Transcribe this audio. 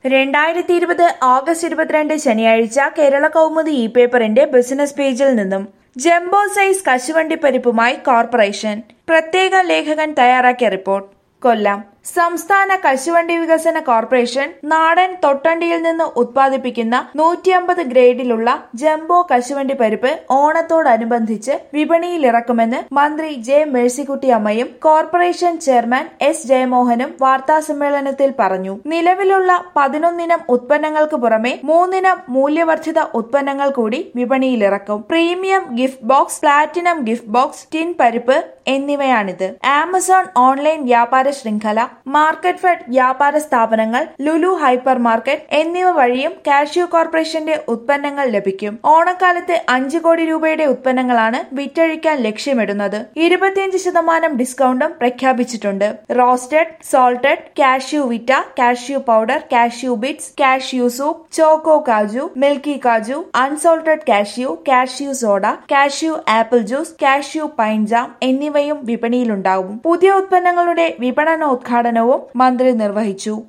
രണ്ടായിരത്തി ഇരുപത് ഓഗസ്റ്റ് ഇരുപത്തിരണ്ട് ശനിയാഴ്ച കേരള കൗമുദി ഇ പേപ്പറിന്റെ ബിസിനസ് പേജിൽ നിന്നും ജംബോ സൈസ് കശുവണ്ടി പരിപ്പുമായി കോർപ്പറേഷൻ പ്രത്യേക ലേഖകൻ തയ്യാറാക്കിയ റിപ്പോർട്ട് കൊല്ലം സംസ്ഥാന കശുവണ്ടി വികസന കോർപ്പറേഷൻ നാടൻ തൊട്ടണ്ടിയിൽ നിന്ന് ഉത്പാദിപ്പിക്കുന്ന നൂറ്റി അമ്പത് ഗ്രേഡിലുള്ള ജംബോ കശുവണ്ടി പരിപ്പ് ഓണത്തോടനുബന്ധിച്ച് വിപണിയിലിറക്കുമെന്ന് മന്ത്രി ജെ മേഴ്സിക്കുട്ടി അമ്മയും കോർപ്പറേഷൻ ചെയർമാൻ എസ് ജയമോഹനും വാർത്താസമ്മേളനത്തിൽ പറഞ്ഞു നിലവിലുള്ള പതിനൊന്നിനം ഉത്പന്നങ്ങൾക്ക് പുറമെ മൂന്നിനം മൂല്യവർദ്ധിത ഉത്പന്നങ്ങൾ കൂടി വിപണിയിലിറക്കും premium gift box platinum gift box tin പരിപ്പ് എന്നിവയാണിത് ആമസോൺ ഓൺലൈൻ വ്യാപാര ശൃംഖല മാർക്കറ്റ് ഫെഡ് വ്യാപാര സ്ഥാപനങ്ങൾ ലുലു ഹൈപ്പർ മാർക്കറ്റ് എന്നിവ വഴിയും കാഷ്യൂ കോർപ്പറേഷന്റെ ഉത്പന്നങ്ങൾ ലഭിക്കും ഓണക്കാലത്ത് അഞ്ച് കോടി രൂപയുടെ ഉത്പന്നങ്ങളാണ് വിറ്റഴിക്കാൻ ലക്ഷ്യമിടുന്നത് ഇരുപത്തിയഞ്ച് ശതമാനം ഡിസ്കൗണ്ടും പ്രഖ്യാപിച്ചിട്ടുണ്ട് roasted salted cashew vita cashew powder cashew bits cashew soup choco kaju milky kaju unsalted cashew cashew soda cashew apple juice cashew pine jam എന്നിവയും വിപണിയിലുണ്ടാവും പുതിയ ഉത്പന്നങ്ങളുടെ വിപണനോദ്ഘാടനവും മന്ത്രി നിർവഹിച്ചു